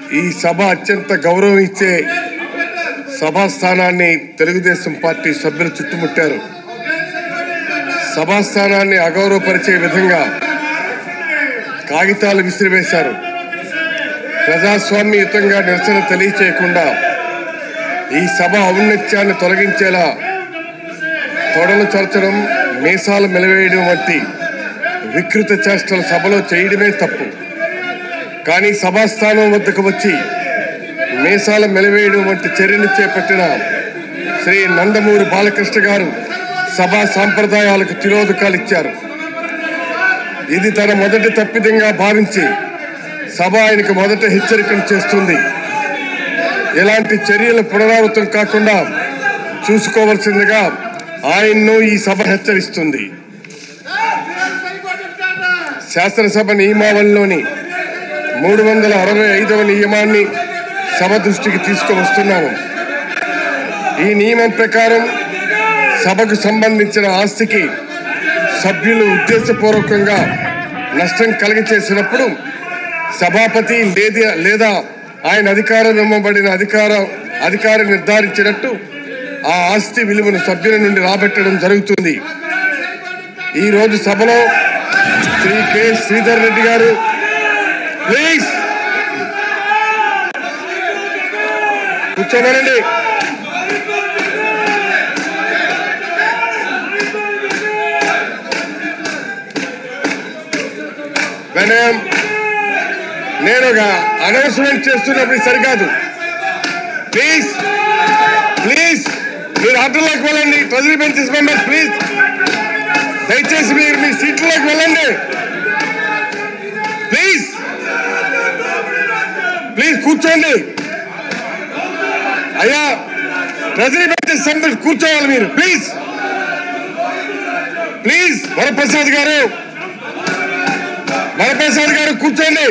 ఈ సభ అత్యంత గౌరవం ఇచ్చే సభా స్థానాన్ని తెలుగుదేశం పార్టీ సభ్యులు చుట్టుముట్టారు సభా స్థానాన్ని అగౌరవపరిచే విధంగా కాగితాలు విసిరివేశారు ప్రజాస్వామ్యయుతంగా నిరసన తెలియచేయకుండా ఈ సభ ఔన్నత్యాన్ని తొలగించేలా తొడలు చరచడం మీసాలు మెలవేయడం వంటి వికృత చేష్టలు సభలో చేయడమే తప్పు కానీ సభాస్థానం వద్దకు వచ్చి మీసాల మెలవేయడం వంటి చర్యలు చేపట్టిన శ్రీ నందమూరి బాలకృష్ణ గారు సభా సాంప్రదాయాలకు తిరోధకాలు ఇచ్చారు ఇది తన మొదటి తప్పిదంగా భావించి సభ ఆయనకు మొదట హెచ్చరికను చేస్తుంది ఇలాంటి చర్యలు పునరావృతం కాకుండా చూసుకోవలసిందిగా ఆయన్ను ఈ సభ హెచ్చరిస్తుంది శాసనసభ నియమావళిలోని మూడు వందల అరవై ఐదవ నియమాన్ని సభ దృష్టికి తీసుకువస్తున్నాను ఈ నియమం ప్రకారం సభకు సంబంధించిన ఆస్తికి సభ్యులు ఉద్దేశపూర్వకంగా నష్టం కలిగచేసినప్పుడు సభాపతి లేదా లేదా ఆయన అధికారం ఇవ్వబడిన అధికార అధికారి నిర్ధారించినట్టు ఆ ఆస్తి విలువను సభ్యుల నుండి రాబట్టడం జరుగుతుంది ఈ రోజు సభలో శ్రీ కె శ్రీధర్ రెడ్డి గారు ప్లీజ్ కూర్చోమనండి వినయం నేను ఒక అనౌన్స్మెంట్ చేస్తున్నప్పుడు ఇది సరికాదు ప్లీజ్ ప్లీజ్ మీరు ఆటోలోకి వెళ్ళండి ట్రెజరీ బెంచెస్ మెంబర్స్ ప్లీజ్ దయచేసి మీరు మీ సీట్లోకి వెళ్ళండి ప్లీజ్ ప్లీజ్ కూర్చోండి అయ్యా ట్రెజరీ బెంచెస్ మెంబర్స్ కూర్చోవాలి మీరు ప్లీజ్ ప్లీజ్ వరప్రసాద్ గారు వరప్రసాద్ గారు కూర్చోండి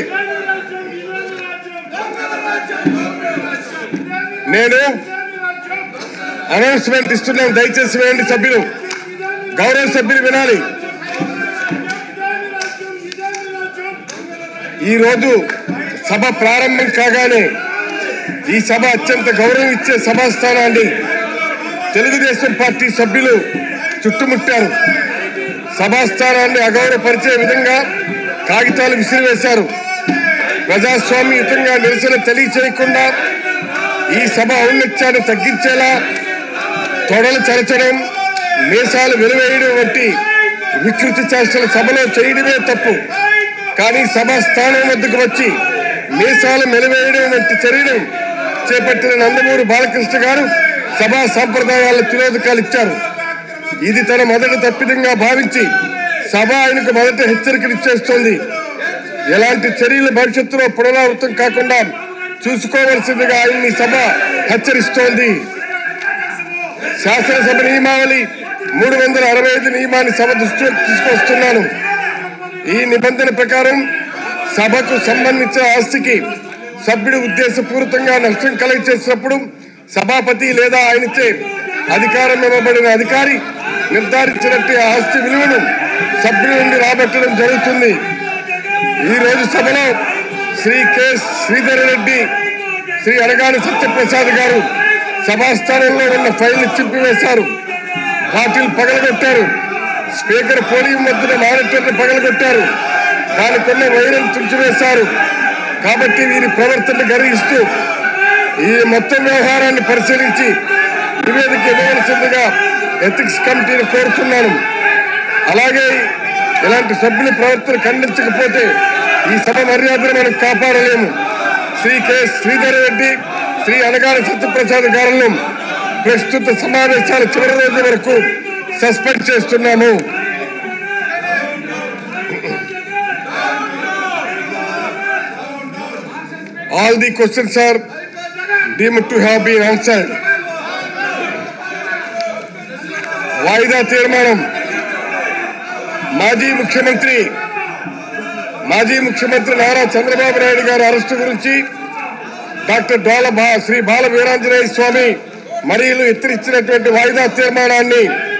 నేను అనౌన్స్మెంట్ ఇస్తున్నాను దయచేసి వేయండి సభ్యులు గౌరవ సభ్యులు వినాలి ఈ రోజు సభ ప్రారంభం కాగానే ఈ సభ అత్యంత గౌరవం ఇచ్చే సభా స్థానాన్ని తెలుగుదేశం పార్టీ సభ్యులు చుట్టుముట్టారు సభాస్థానాన్ని అగౌరవపరిచే విధంగా కాగితాలు విసిరివేశారు ప్రజాస్వామ్యయుతంగా నిరసన తెలియచేయకుండా ఈ సభ ఔన్నత్యాన్ని తగ్గించేలా తొడలు చరచడం మీసాలు వెలువేయడం వంటి వికృతి చేష్టల సభలో చేయడమే తప్పు కానీ సభా స్థానం వద్దకు వచ్చి మీసాలు మెలివేయడం వంటి చర్యలు చేపట్టిన నందమూరి బాలకృష్ణ గారు సభా సాంప్రదాయాల తిరోధకాలు ఇచ్చారు ఇది తన మొదటి తప్పిదంగా భావించి సభ ఆయనకు మొదట హెచ్చరికలు ఇచ్చేస్తోంది ఎలాంటి చర్యలు భవిష్యత్తులో పునరావృతం కాకుండా చూసుకోవలసిందిగా ఆయన్ని సభ హెచ్చరిస్తోంది శాసనసభ నియమావళి మూడు వందల అరవై ఐదు నియమాన్ని సభ దృష్టిలోకి తీసుకొస్తున్నాను ఈ నిబంధన ప్రకారం సభకు సంబంధించిన ఆస్తికి సభ్యుడు ఉద్దేశపూరితంగా నష్టం కలగచేసినప్పుడు సభాపతి లేదా ఆయనచే అధికారం ఇవ్వబడిన అధికారి నిర్ధారించినట్టు ఆ ఆస్తి విలువను సభ్యుల నుండి రాబట్టడం జరుగుతుంది ఈ రోజు సభలో శ్రీ కె శ్రీధర్ రెడ్డి శ్రీ అనగాని సత్యప్రసాద్ గారు సభాస్థానంలో ఉన్న ఫైల్ని చింపివేశారు బాటిల్ పగలగొట్టారు స్పీకర్ పోడియం మధ్యన మానిటర్ని పగలగొట్టారు దానికున్న వైరం తుంచివేశారు కాబట్టి వీరి ప్రవర్తన గర్హిస్తూ ఈ మొత్తం వ్యవహారాన్ని పరిశీలించి నివేదిక ఇవ్వవలసిందిగా ఎథిక్స్ కమిటీని కోరుతున్నాను అలాగే ఇలాంటి సభ్యుల ప్రవర్తన ఖండించకపోతే ఈ సభ మర్యాదను మనం కాపాడలేము శ్రీ కె శ్రీధర్ రెడ్డి శ్రీ అనగాని సత్యప్రసాద్ గారులను ప్రస్తుత సమావేశాల చివరి రోజు వరకు సస్పెండ్ చేస్తున్నాము all the questions are deemed to have been answered వాయిదా తీర్మానం మాజీ ముఖ్యమంత్రి మాజీ ముఖ్యమంత్రి నారా చంద్రబాబు నాయుడు గారి అరెస్టు గురించి డాక్టర్ డోల బా శ్రీ బాల వీరాంజనేయ స్వామి మరియు ఎత్తిరిచ్చినటువంటి వాయిదా తీర్మానాన్ని